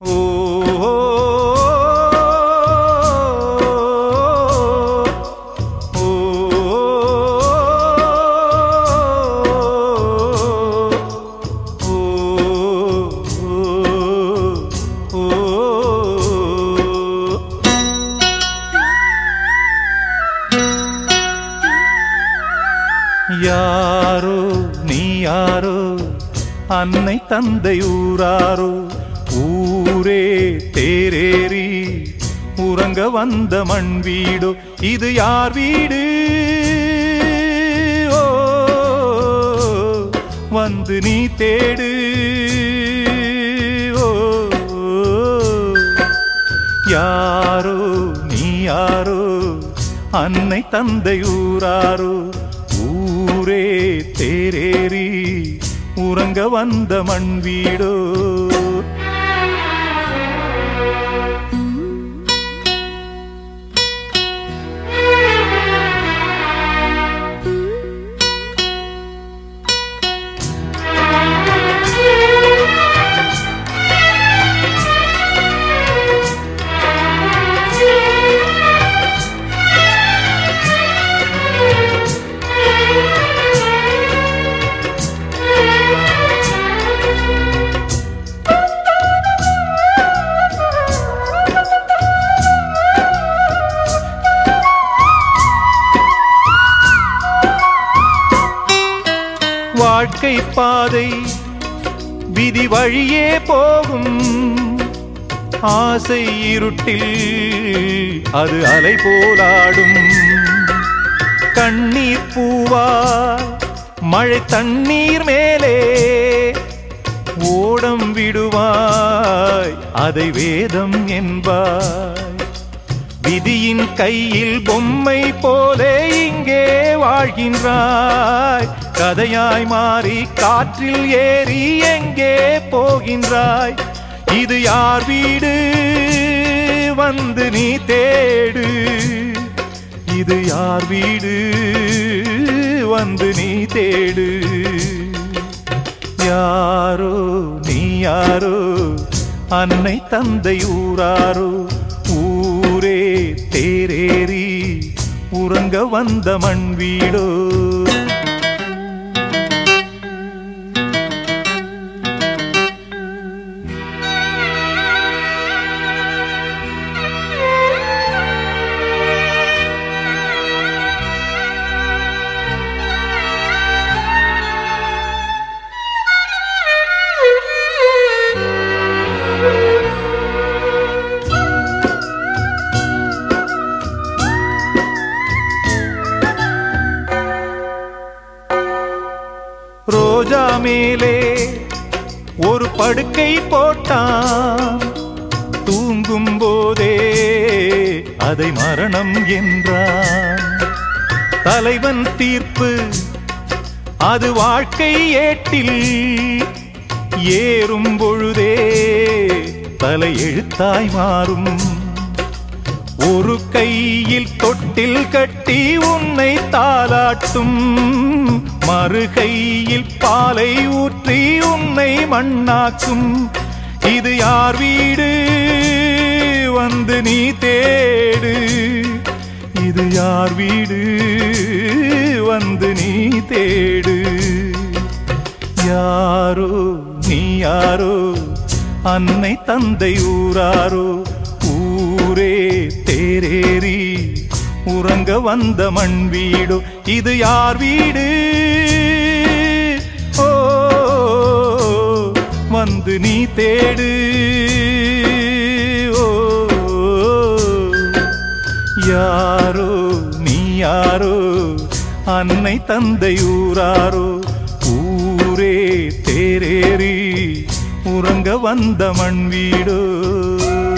ஓ ஓ, ஓ, ஓ, ஓ. யாரோ நீ யாரோ அன்னை தந்தை ஊராரோ ஊரே தேரேறி உறங்க வந்த மண் வீடோ இது யார் வீடு ஓ வந்து நீ தேடு ஓ யாரோ நீ யாரோ அன்னை தந்தை ஊராரோ ஊரே தேரேறி உறங்க வந்த மண் வீடோ வாழ்க்கை பாதை விதி வழியே போகும் ஆசை இருட்டில் அது அலை போலாடும் கண்ணீர் பூவா மழை தண்ணீர் மேலே ஓடம் விடுவாய் அதை வேதம் என்பாய் விதியின் கையில் பொம்மை போலே இங்கே வாழ்கின்றாய் கதையாய் மாறி காற்றில் ஏறி எங்கே போகின்றாய் இது யார் வீடு வந்து நீ தேடு இது யார் வீடு வந்து நீ தேடு யாரோ நீ யாரோ அன்னை தந்தை ஊராரோ ஊரே தேரேறி உறங்க வந்த மண் வீடோ ரோஜா மேலே ஒரு படுக்கை போட்டான் தூங்கும் போதே அதை மரணம் என்றான் தலைவன் தீர்ப்பு அது வாழ்க்கை ஏட்டில் ஏறும் பொழுதே தலை எழுத்தாய் மாறும் ஒரு கையில் தொட்டில் கட்டி உன்னை தாலாட்டும் மறு கையில் பாலை ஊற்றி உன்னை மண்ணாக்கும் இது யார் வீடு வந்து நீ தேடு இது யார் வீடு வந்து நீ தேடு யாரோ நீ யாரோ அன்னை தந்தை ஊராரோ ஊரே தேரேறி உறங்க வந்த மண் வீடோ இது யார் வீடு ஓ வந்து நீ தேடு ஓ யாரோ நீ யாரோ அன்னை தந்தை ஊராரோ ஊரே தேரேறி உறங்க வந்த மண் வீடோ